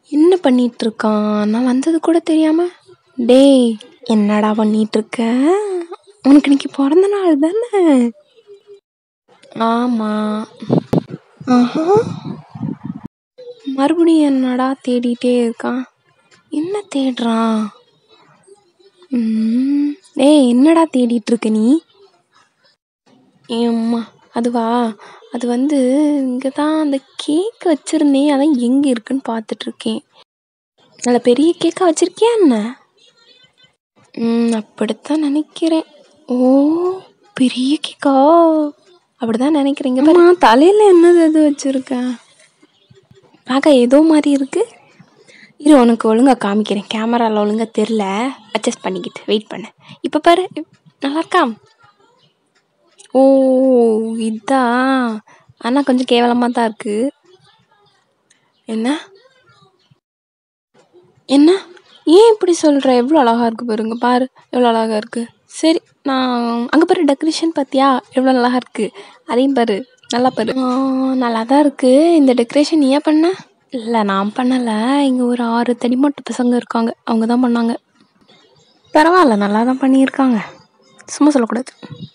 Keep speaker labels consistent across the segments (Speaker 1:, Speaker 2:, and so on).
Speaker 1: என்ன பண்ணிட்டு இருக்கான் நான் வந்தது கூட தெரியாம டேய் என்னடா பண்ணிட்டு இருக்க உனக்கு இன்னைக்கு பிறந்த நாள் தானே ஆமா ஆஹா மறுபடியும் என்னடா தேடிட்டே இருக்கான் என்ன தேடுறான் ம், டேய் என்னடா தேடிட்டு இருக்க நீ ஏம்மா அதுவா அது வந்து இங்கே தான் அந்த கேக் வச்சுருந்தேன் அதான் எங்கே இருக்குன்னு பார்த்துட்ருக்கேன் நல்ல பெரிய கேக்காக வச்சுருக்கியா என்ன ம் அப்படித்தான் நினைக்கிறேன் ஓ பெரிய கேக்கா அப்படிதான் நினைக்கிறீங்க பாரு தலையில் என்னது எது வச்சுருக்கேன் பார்க்க ஏதோ மாதிரி இருக்கு இரு உனக்கு ஒழுங்கா காமிக்கிறேன் கேமராவில் ஒழுங்கா தெரில அட்ஜஸ்ட் பண்ணிக்கிட்டு வெயிட் பண்ணு இப்போ பாரு நல்லா இருக்கா ஓ இதான் ஆனால் கொஞ்சம் கேவலமாக தான் இருக்கு என்ன என்ன ஏன் இப்படி சொல்கிற எவ்வளோ அழகா இருக்கு பாருங்க பாரு எவ்வளோ அழகா இருக்கு சரி நான் அங்கே பாரு டெக்கரேஷன் பார்த்தியா எவ்வளோ அழகா இருக்கு அதையும் பாரு நல்லா பாரு ஆ, நல்லா தான் இருக்கு இந்த டெக்கரேஷன் நீ ஏன் பண்ண இல்லை நான் பண்ணலை இங்கே ஒரு ஆறு தடிமட்டு பசங்க இருக்காங்க அவங்க தான் பண்ணாங்க பரவாயில்ல நல்லா தான் பண்ணியிருக்காங்க சும்மா சொல்லக்கூடாது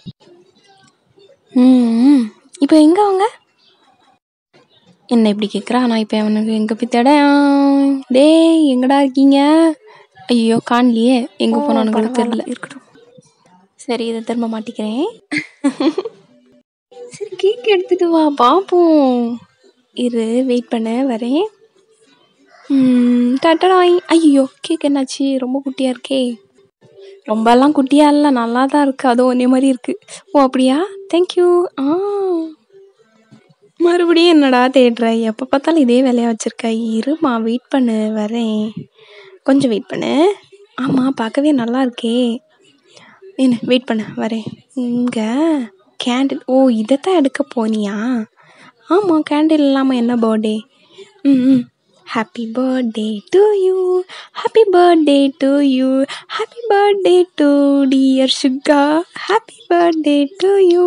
Speaker 1: ம் இப்போ எங்கே அவங்க என்ன இப்படி கேட்குறா நான் இப்போ அவனுக்கு எங்கே போய் தேட டேய் எங்கடா இருக்கீங்க ஐயோ காணலையே எங்கே போனானுங்களோ தெரியல இருக்கட்டும் சரி இதை திரும்ப மாட்டிக்கிறேன் சரி கேக் எடுத்துட்டு வா பார்ப்போம் இரு வெயிட் பண்ண வரேன் டட்டடாய் ஐயோ கேக் என்னாச்சு ரொம்ப குட்டியாக இருக்கே ரொம்பலாம் குட்டியாக இல்லை நல்லா தான் இருக்குது அதுவும் ஒன்றே மாதிரி இருக்குது ஓ அப்படியா தேங்க்யூ ஆ மறுபடியும் என்னடா தேடுற எப்போ பார்த்தாலும் இதே வேலையாக வச்சுருக்க இருமா வெயிட் பண்ணு வரேன் கொஞ்சம் வெயிட் பண்ணு ஆமாம் பார்க்கவே நல்லா இருக்கே என்ன வெயிட் பண்ணு வரேன் இங்கே கேண்டில் ஓ இதைத்தான் எடுக்க போனியா ஆமாம் கேண்டில் இல்லாமல் என்ன birthday hmm hmm happy birthday to you happy birthday to you happy birthday to dear Suga happy birthday to you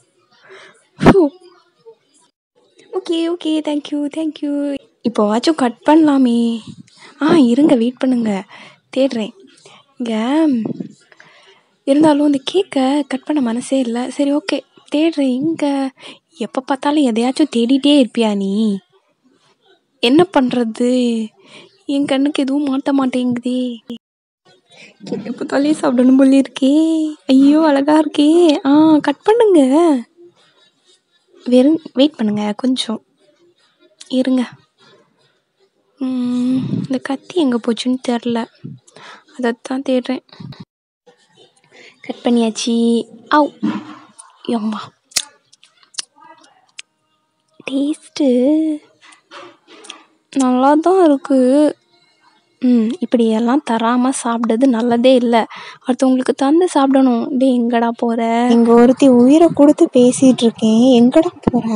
Speaker 1: okay okay thank you thank you இப்போவாச்சும் கட் பண்ணலாமே ஆ இருங்க வெயிட் பண்ணுங்க தேடுறேன் இங்கே இருந்தாலும் இந்த கேக்கை கட் பண்ண மனசே இல்லை சரி ஓகே தேடுறேன் இங்கே எப்போ பார்த்தாலும் எதையாச்சும் தேடிட்டே இருப்பியா நீ என்ன பண்ணுறது என் கண்ணுக்கு எதுவும் மாட்ட மாட்டேங்குதே கேக்க பார்த்தாலே சாப்பிடணும் போல இருக்கே ஐயோ அழகா இருக்கே ஆ கட் பண்ணுங்க வெறும் வெயிட் பண்ணுங்க கொஞ்சம் இருங்க ம், இந்த கத்தி எங்கே போச்சுன்னு தெரில அதைத்தான் தேடுறேன் கட் பண்ணியாச்சு ஆவ் எம்மா டேஸ்ட்டு நல்லா தான் இருக்குது ம் இப்படியெல்லாம் தராமல் சாப்பிட்டது நல்லதே இல்லை அடுத்தவங்களுக்கு தந்து சாப்பிடணும் டேய் எங்கடா போகிற
Speaker 2: இங்க ஒருத்தி உயிரை கொடுத்து பேசிட்டு இருக்கேன் எங்கடா போற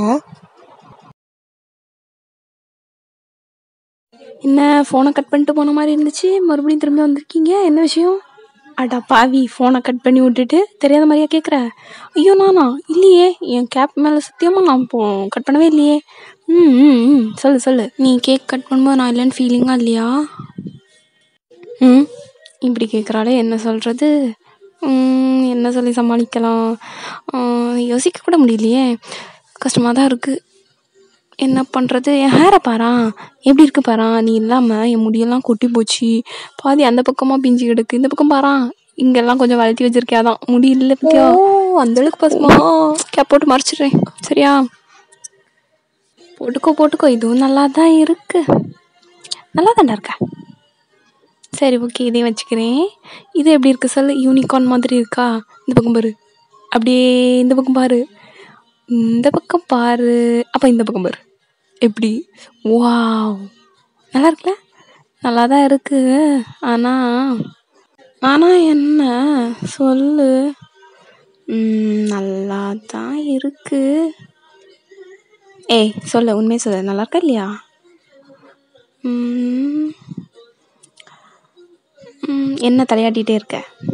Speaker 1: என்ன ஃபோனை கட் பண்ணிட்டு போன மாதிரி இருந்துச்சு மறுபடியும் திரும்பி வந்திருக்கீங்க என்ன விஷயம் அடா பாவி ஃபோனை கட் பண்ணி விட்டுட்டு தெரியாத மாதிரியா கேட்குற ஐயோ நானா இல்லையே என் கேப் மேலே சத்தியமாக நான் போ கட் பண்ணவே இல்லையே ம் ம் ம் சொல்லு சொல்லு நீ கேக் கட் பண்ணும்போது நான் இல்லைன்னு ஃபீலிங்காக இல்லையா ம் இப்படி கேட்குறாளே என்ன சொல்கிறது என்ன சொல்லி சமாளிக்கலாம் ம், யோசிக்க கூட முடியலையே கஷ்டமாக தான் இருக்குது என்ன பண்ணுறது என் ஹேரை பாரான் எப்படி இருக்கு பாரான் நீ இல்லாமல் என் முடியெல்லாம் கொட்டி போச்சு பாதி அந்த பக்கமாக பிஞ்சு கிடக்கு இந்த பக்கம் பாரான் இங்கெல்லாம் கொஞ்சம் வளர்த்தி வச்சிருக்கேன் அதான் முடி இல்லை பத்தியா அந்த அளவுக்கு பசுமா கேப் போட்டு மறைச்சிடுறேன் சரியா போட்டுக்கோ போட்டுக்கோ இதுவும் நல்லா தான் இருக்கு நல்லா தாண்டா இருக்க சரி ஓகே இதையும் வச்சுக்கிறேன் இது எப்படி இருக்கு சொல்லு யூனிகார்ன் மாதிரி இருக்கா இந்த பக்கம் பாரு அப்படியே இந்த பக்கம் பாரு இந்த பக்கம் பாரு அப்போ இந்த பக்கம் பாரு எப்படி வாவ் நல்லா இருக்குல்ல நல்லா தான் இருக்கு ஆனால் ஆனால் என்ன சொல்லு ம், நல்லா தான் இருக்கு ஏய் சொல்லு உண்மையை சொல்லு நல்லா இருக்கா இல்லையா ம், ம், என்ன தலையாட்டிகிட்டே இருக்க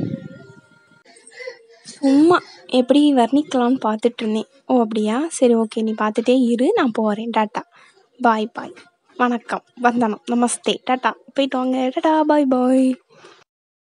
Speaker 1: சும்மா எப்படி வர்ணிக்கலாம்னு பார்த்துட்டு இருந்தேன் ஓ அப்படியா சரி ஓகே நீ பார்த்துட்டே இரு நான் போகிறேன் டாட்டா பாய் பாய் வணக்கம் வந்தனம் நமஸ்தே டாட்டா போயிட்டு வாங்க டாட்டா பாய் பாய்